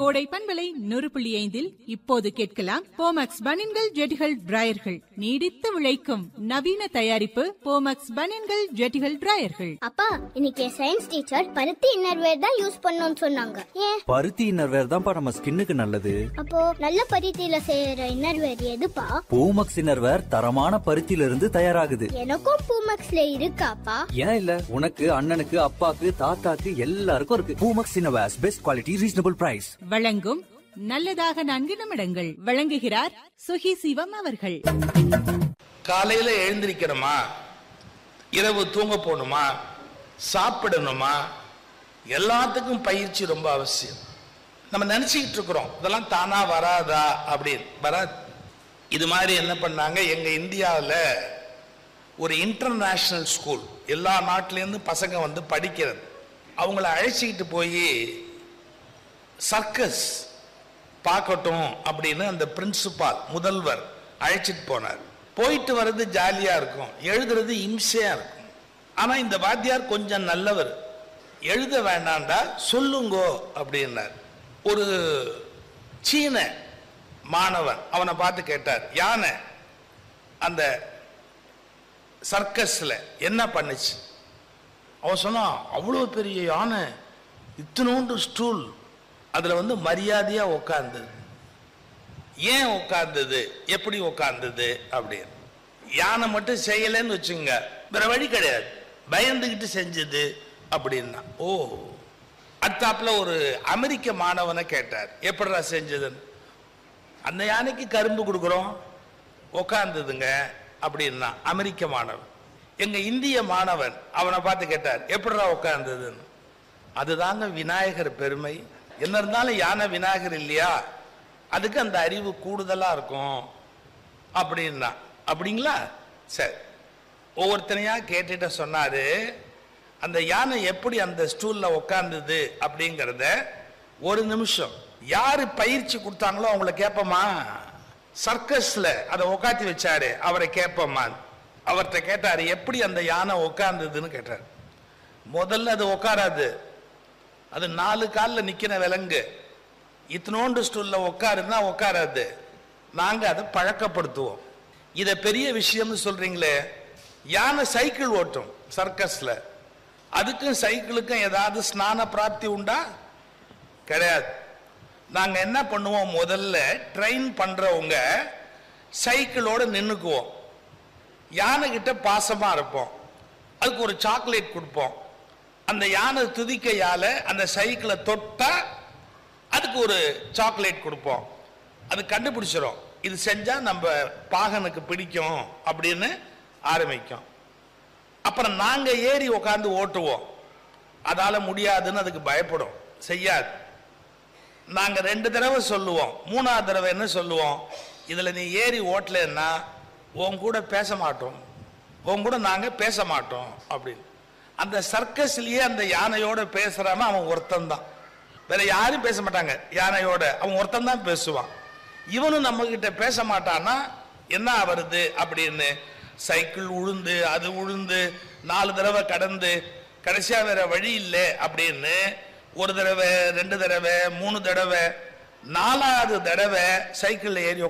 கோடை பண்பலை நூறு புள்ளி ஐந்தில் இப்போது கேட்கலாம் போமக்ஸ் பனின்கள் ஜெட்டிகள் டிராயர்கள் நீடித்து உழைக்கும் நவீன தயாரிப்பு போமக்ஸ் பனின்கள் ஜெட்டிகள் டிராயர்கள் அப்பா இன்னைக்கு சயின்ஸ் டீச்சர் பருத்தி இன்னர்வேர் தான் யூஸ் பண்ணணும்னு சொன்னாங்க ஏன் பருத்தி இன்னர்வேர் தான்ப்பா நம்ம ஸ்கின்னுக்கு நல்லது அப்போ நல்ல பருத்தியில செய்யற இன்னர்வேர் எதுப்பா பூமக்ஸ் இன்னர்வேர் தரமான பருத்தியில இருந்து தயாராகுது எனக்கும் பூமக்ஸ்ல இருக்காப்பா ஏன் இல்ல உனக்கு அண்ணனுக்கு அப்பாக்கு தாத்தாக்கு எல்லாருக்கும் இருக்கு Poomex innerwears best quality reasonable price வழங்கும் நல்லதாக நான்கு நிமிடங்கள் வழங்குகிறார் சுகி சிவம் அவர்கள் காலையில எழுந்திருக்கிறோமா இரவு தூங்க போகணுமா சாப்பிடணுமா எல்லாத்துக்கும் பயிற்சி ரொம்ப அவசியம் நம்ம நினைச்சுக்கிட்டு இருக்கிறோம் இதெல்லாம் தானா வராதா அப்படின்னு வராது இது மாதிரி என்ன பண்ணாங்க எங்க இந்தியாவில் ஒரு இன்டர்நேஷ்னல் ஸ்கூல் எல்லா நாட்டிலேருந்து பசங்க வந்து படிக்கிறது அவங்கள அழைச்சிக்கிட்டு போய் சர்க்கஸ் பார்க்கட்டும் அப்படின்னு அந்த பிரின்சிபால் முதல்வர் அழைச்சிட்டு போனார் போயிட்டு வர்றது ஜாலியா இருக்கும் எழுதுறது இம்சையா இருக்கும் ஆனா இந்த வாத்தியார் கொஞ்சம் நல்லவர் எழுத வேண்டாம்டா சொல்லுங்கோ அப்படின்னார் ஒரு சீன மாணவன் அவனை பார்த்து கேட்டார் யானை அந்த சர்க்கஸ்ல என்ன பண்ணுச்சு அவன் சொன்னான் அவ்வளோ பெரிய யானை இத்தினோண்டு ஸ்டூல் அதில் வந்து மரியாதையா உட்கார்ந்தது ஏன் உட்கார்ந்தது எப்படி உட்கார்ந்தது அப்படின்னு யானை மட்டும் செய்யலைன்னு வச்சுங்க வேற வழி கிடையாது பயந்துக்கிட்டு செஞ்சது அப்படின்னா ஓ அடுத்தாப்புல ஒரு அமெரிக்க மாணவனை கேட்டார் எப்படிடா செஞ்சதுன்னு அந்த யானைக்கு கரும்பு கொடுக்குறோம் உட்கார்ந்ததுங்க அப்படின்னா அமெரிக்க மாணவன் எங்க இந்திய மாணவன் அவனை பார்த்து கேட்டார் எப்படிடா உட்கார்ந்ததுன்னு அதுதாங்க விநாயகர் பெருமை என்ன இருந்தாலும் யானை விநாயகர் இல்லையா அதுக்கு அந்த அறிவு கூடுதலா இருக்கும் அப்படின்னா அப்படிங்களா சரி ஒவ்வொருத்தனையா கேட்டுட்டு சொன்னாரு அந்த யானை எப்படி அந்த ஸ்டூல்ல உட்கார்ந்தது அப்படிங்கிறத ஒரு நிமிஷம் யாரு பயிற்சி கொடுத்தாங்களோ அவங்கள கேட்போமா சர்க்கஸ்ல அதை உட்காத்தி வச்சாரு அவரை கேட்போமா அவர்கிட்ட கேட்டாரு எப்படி அந்த யானை உட்கார்ந்ததுன்னு கேட்டார் முதல்ல அது உட்காராது அது நாலு காலில் நிக்கிற விலங்கு இத்தனோண்டு ஸ்டூல்ல உட்காருன்னா உட்காராது நாங்க அதை பழக்கப்படுத்துவோம் இத பெரிய விஷயம்னு சொல்றீங்களே யானை சைக்கிள் ஓட்டும் சர்க்கஸ்ல அதுக்கும் சைக்கிளுக்கும் ஏதாவது ஸ்நான பிராப்தி உண்டா கிடையாது நாங்க என்ன பண்ணுவோம் முதல்ல ட்ரெயின் பண்றவங்க சைக்கிளோட நின்னுக்குவோம் யானை கிட்ட பாசமா இருப்போம் அதுக்கு ஒரு சாக்லேட் கொடுப்போம் அந்த யானை துதிக்கையால அந்த சைக்கிளை தொட்டா அதுக்கு ஒரு சாக்லேட் கொடுப்போம் அது கண்டுபிடிச்சிரும் இது செஞ்சா நம்ம பாகனுக்கு பிடிக்கும் அப்படின்னு ஆரம்பிக்கும் அப்புறம் நாங்க ஏறி உட்காந்து ஓட்டுவோம் அதால முடியாதுன்னு அதுக்கு பயப்படும் செய்யாது நாங்க ரெண்டு தடவை சொல்லுவோம் மூணாவது தடவை என்ன சொல்லுவோம் இதுல நீ ஏறி ஓட்டலன்னா உன் கூட பேச மாட்டோம் உன் கூட நாங்க பேச மாட்டோம் அப்படின்னு அந்த சர்க்கஸ்லயே அந்த யானையோட பேசுறாம அவன் ஒருத்தன் தான் வேற யாரும் பேச மாட்டாங்க யானையோட அவன் ஒருத்தன் தான் பேசுவான் இவனும் நம்ம கிட்ட பேச மாட்டான்னா என்ன வருது அப்படின்னு சைக்கிள் உழுந்து அது உழுந்து நாலு தடவை கடந்து கடைசியா வேற வழி இல்லை அப்படின்னு ஒரு தடவை ரெண்டு தடவை மூணு தடவை நாலாவது தடவை சைக்கிள்ல ஏறி